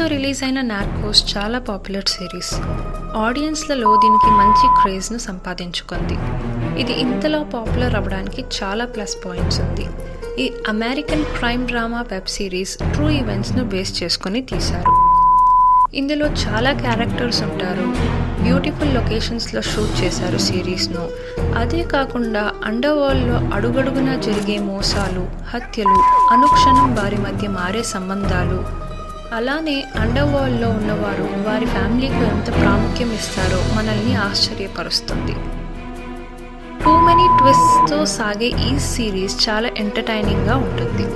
release అయిన Narcos చాలా popular series ఆడియన్స్లలో దీనికి మంచి క్రేజ్ను సంపాదించుకుంది ఇది ఇంతలో పాపులర్ అవ్వడానికి చాలా ప్లస్ పాయింట్స్ ఉంది ఈ American crime drama web series true ఈవెంట్స్ను బేస్ చేసుకొని తీశారు ఇందులో చాలా క్యారెక్టర్స్ ఉంటారు బ్యూటిఫుల్ లొకేషన్స్లో షూట్ చేశారు సిరీస్ను అదే కాకుండా అండర్ వరల్డ్లో అడుగడుగునా జరిగే మోసాలు హత్యలు అనుక్షణం వారి మధ్య మారే సంబంధాలు అలానే అండర్ వరల్డ్లో ఉన్నవారు వారి ఫ్యామిలీకి ఎంత ప్రాముఖ్యం ఇస్తారో మనల్ని ఆశ్చర్యపరుస్తుంది టూ మెనీ ట్విస్ట్తో సాగే ఈ సిరీస్ చాలా ఎంటర్టైనింగ్గా ఉంటుంది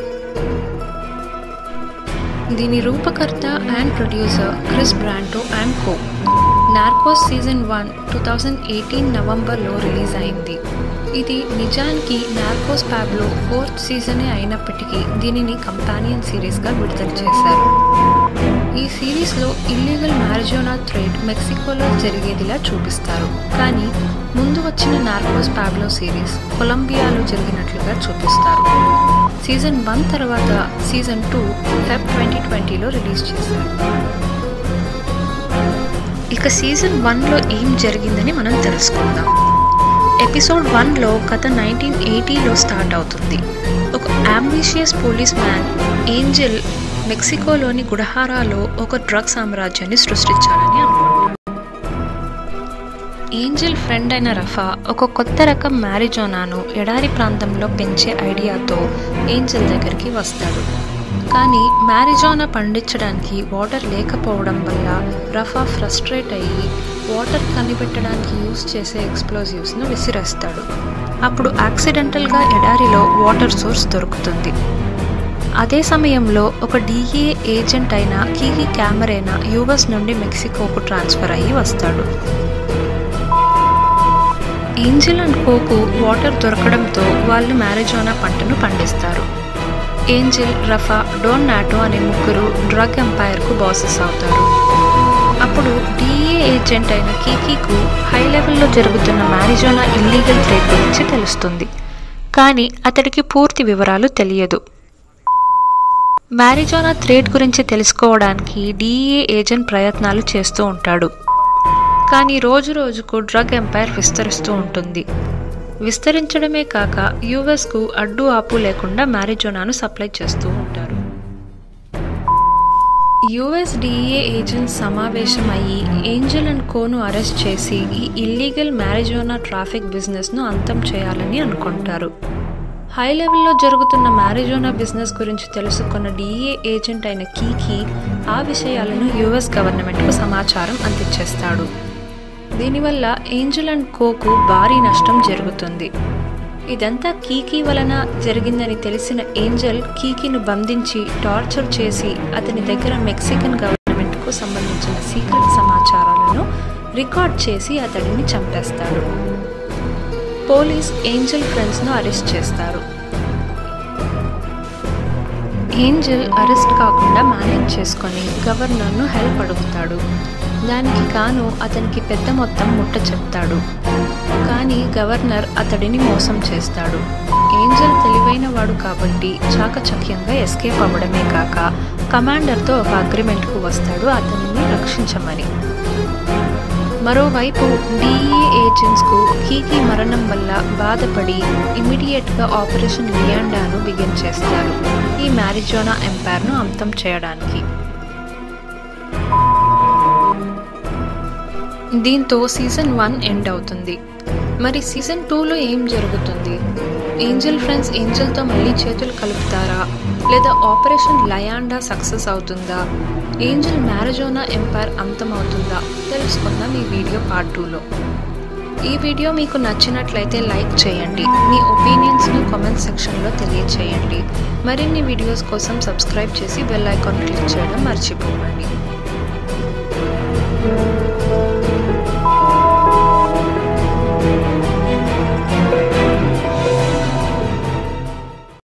దీని రూపకర్త and producer Chris Brancato and co Narcos season one two thousand eighteen నవంబర్లో రిలీజ్ అయింది ఇది నిజానికి నార్కోస్ ప్యాబ్లో ఫోర్త్ సీజనే అయినప్పటికీ దీనిని కంపానియన్ సిరీస్గా విడుదల చేశారు ఈ సిరీస్లో ఇల్లీగల్ మ్యారజోనా ట్రేడ్ మెక్సికోలో జరిగేదిలా చూపిస్తారు కానీ ముందు వచ్చిన నార్కోస్ ప్యాబ్లో సిరీస్ కొలంబియాలో జరిగినట్లుగా చూపిస్తారు సీజన్ వన్ తర్వాత సీజన్ టూ ఫెబ్ ట్వంటీ ట్వంటీలో రిలీజ్ చేశారు ఇక సీజన్ వన్లో ఏం జరిగిందని మనం తెలుసుకుందాం ఎపిసోడ్ వన్లో కథ నైన్టీన్ ఎయిటీలో స్టార్ట్ అవుతుంది ఒక అంబిషియస్ పోలీస్ మ్యాన్ ఏంజల్ మెక్సికోలోని గుడహారాలో ఒక డ్రగ్ సామ్రాజ్యాన్ని సృష్టించాలని అనుకుంటాడు ఏంజల్ ఫ్రెండ్ అయిన రఫా ఒక కొత్త రకం మ్యారిజోనాను ఎడారి ప్రాంతంలో పెంచే ఐడియాతో ఏంజల్ దగ్గరికి వస్తాడు కానీ మ్యారిజోనా పండించడానికి వాటర్ లేకపోవడం వల్ల రఫా ఫ్రస్ట్రేట్ అయ్యి వాటర్ కనిపెట్టడానికి యూజ్ చేసే ఎక్స్ప్లోజివ్స్ను విసిరేస్తాడు అప్పుడు యాక్సిడెంటల్గా ఎడారిలో వాటర్ సోర్స్ దొరుకుతుంది అదే సమయంలో ఒక డిఏ ఏజెంట్ అయిన కీకి కెమెరేనా యుఎస్ నుండి మెక్సికోకు ట్రాన్స్ఫర్ అయ్యి వస్తాడు ఏంజల్ అండ్ కోకు వాటర్ దొరకడంతో వాళ్ళు మ్యారిజోనా పంటను పండిస్తారు ఏంజల్ రఫా డోన్ నాటో అనే ముగ్గురు డ్రగ్ ఎంపైర్కు బాసెస్ అవుతారు అప్పుడు డిఏ ఏజెంట్ అయిన కీకీకు హై లెవెల్లో జరుగుతున్న మ్యారిజోనా ఇల్లీగల్ ట్రేడ్ గురించి తెలుస్తుంది కానీ అతడికి పూర్తి వివరాలు తెలియదు మ్యారిజోనా ట్రేడ్ గురించి తెలుసుకోవడానికి డిఏ ఏజెంట్ ప్రయత్నాలు చేస్తూ ఉంటాడు కానీ రోజు రోజుకు డ్రగ్ ఎంపైర్ విస్తరిస్తూ ఉంటుంది విస్తరించడమే కాక యుఎస్కు అడ్డు ఆపు లేకుండా మ్యారిజోనాను సప్లై చేస్తూ ఉంటారు యుఎస్డిఏ ఏజెంట్స్ సమావేశం అయ్యి ఏంజల్ అండ్ కోను అరెస్ట్ చేసి ఈ ఇల్లీగల్ మ్యారిజోనా ట్రాఫిక్ బిజినెస్ను అంతం చేయాలని అనుకుంటారు హై లెవెల్లో జరుగుతున్న మ్యారిజోనా బిజినెస్ గురించి తెలుసుకున్న డిఏ ఏజెంట్ అయిన కీకి ఆ విషయాలను యుఎస్ గవర్నమెంట్కు సమాచారం అందించేస్తాడు దీనివల్ల ఏంజల్ అండ్ కోకు భారీ నష్టం జరుగుతుంది ఇదంతా కీకీ వలన జరిగిందని తెలిసిన ఏంజల్ కీకీను బంధించి టార్చర్ చేసి అతని దగ్గర మెక్సికన్ గవర్నమెంట్కు సంబంధించిన సీక్రెట్ సమాచారాలను రికార్డ్ చేసి అతడిని చంపేస్తాడు పోలీస్ ఏంజల్ ఫ్రెండ్స్ను అరెస్ట్ చేస్తారు ఏంజల్ అరెస్ట్ కాకుండా మేనేజ్ చేసుకొని గవర్నర్ను హెల్ప్ అడుగుతాడు దానికి కాను అతనికి పెద్ద మొత్తం ముట్ట చెప్తాడు కానీ గవర్నర్ అతడిని మోసం చేస్తాడు ఏంజల్ తెలివైన వాడు కాబట్టి చాకచక్యంగా ఎస్కేప్ అవ్వడమే కాక కమాండర్తో ఒక అగ్రిమెంట్కు వస్తాడు అతనిని రక్షించమని మరోవైపు డిఈ ఏజెంట్స్కు కీకీ మరణం వల్ల బాధపడి ఇమీడియట్గా ఆపరేషన్ లియాండాను బిగిన్ చేస్తారు ఈ మ్యారిజోనా ఎంపైర్ను అంతం చేయడానికి దీంతో సీజన్ వన్ ఎండ్ అవుతుంది మరి సీజన్ టూలో ఏం జరుగుతుంది ఏంజల్ ఫ్రెండ్స్ ఏంజల్తో మళ్ళీ చేతులు కలుపుతారా లేదా ఆపరేషన్ లయాండా సక్సెస్ అవుతుందా ఏంజల్ మ్యారజోనా ఎంపైర్ అంతమవుతుందా తెలుసుకుందాం ఈ వీడియో పార్ట్ టూలో ఈ వీడియో మీకు నచ్చినట్లయితే లైక్ చేయండి మీ ఒపీనియన్స్ను కామెంట్ సెక్షన్లో తెలియచేయండి మరిన్ని వీడియోస్ కోసం సబ్స్క్రైబ్ చేసి బెల్ ఐకాన్ క్లిక్ చేయడం మర్చిపోకండి